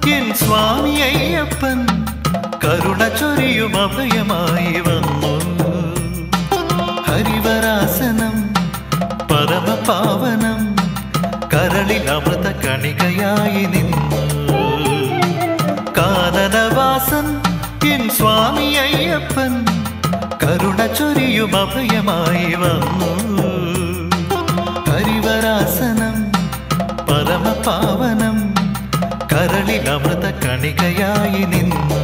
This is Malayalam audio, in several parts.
എൻ സ്വാമി അയ്യപ്പൻ കരുണ ചൊരിയും അഭയമായി വന്നു ഹരിവരാസനം പരമപാവനം കരളിൽ അമൃത കണികയായി നിന്നു കാനനവാസൻ എൻ സ്വാമി അയ്യപ്പൻ കരുണ ചൊരിയും അഭയമായി വന്നു ഹരിവരാസനം പരമപാവനം കരളിൽ അമൃത കണികയായി നിന്നു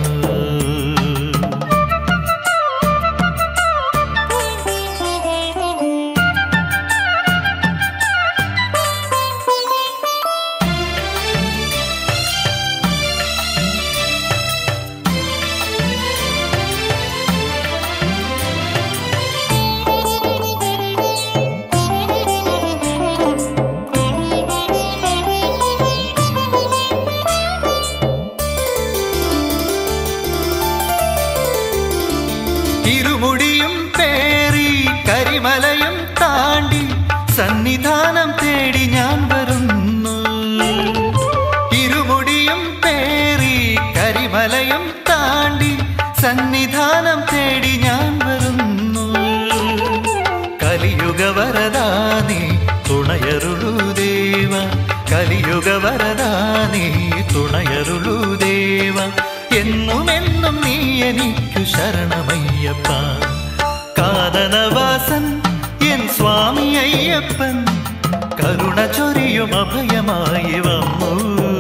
ഇരുമുടിയും പേറി കരിമലയും താണ്ടി സന്നിധാനം തേടി ഞാൻ വരുന്നു ഇരുമുടിയും പേറി കരിമലയും താണ്ടി സന്നിധാനം തേടി ഞാൻ വരുന്നു കലിയുഗ വരദാനി തുണയരുളു ദേവ കലിയുഗ വരദാനി തുണയരുളു ദേവ എന്നുമെന്നും നീ എനിക്കു ശരണമയ്യപ്പ കാനനവാസൻ എൻ സ്വാമി അയ്യപ്പൻ കരുണ ചൊരിയും അഭയമായി വന്നു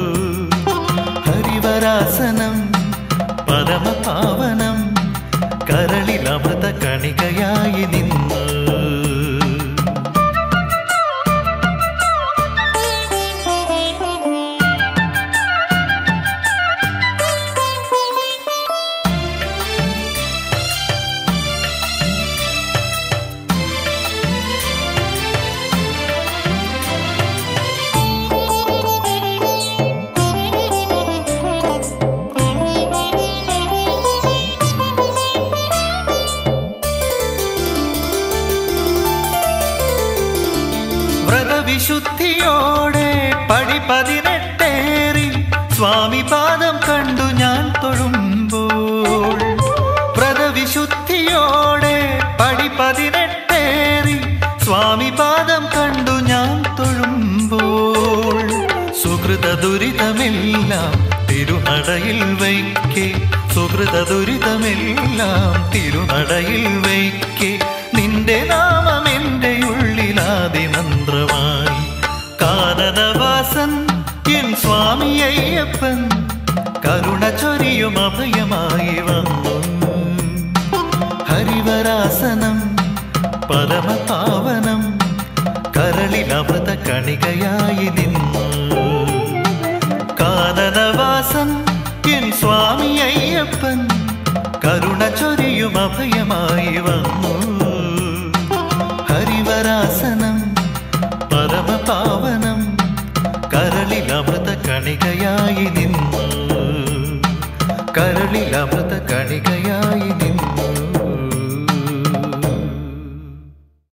ഹരിവരാസനം പരമപാവനം കരളിൽ അമൃത കണികയായി നിന്നു വ്രതവിശുദ്ധിയോടെ പടി പതിനെട്ടേറി സ്വാമി പാദം കണ്ടു ഞാൻ തൊഴുമ്പോൾ വ്രതവിശുദ്ധിയോടെ പടി പതിനെട്ടേറി സ്വാമി പാദം കണ്ടു ഞാൻ തൊഴുമ്പോൾ സുഹൃത ദുരിതമെല്ലാം തിരുനടയിൽ വയ്ക്കേ സുഹൃത ദുരിതമെല്ലാം തിരുനടയിൽ വയ്ക്കേ നിന്റെ നാമം എൻ്റെ ഉള്ളിലാതി മന്ത്രമായി കാനനവാസൻ എൻ സ്വാമി അയ്യപ്പൻ കരുണ ചൊരിയും അഭയമായി വന്നു ഹരിവരാസനം പരമപാവനം കരളിൽ അമൃത കണികയായി നിന്നു കാനനവാസൻ എൻ സ്വാമി അയ്യപ്പൻ കരുണ ചൊരിയും അഭയമായി വന്നു ഹരിവരാസനം പരമപാവനം കരളിൽ അമൃത കണികയായി നിന്നു കരളിൽ അമൃത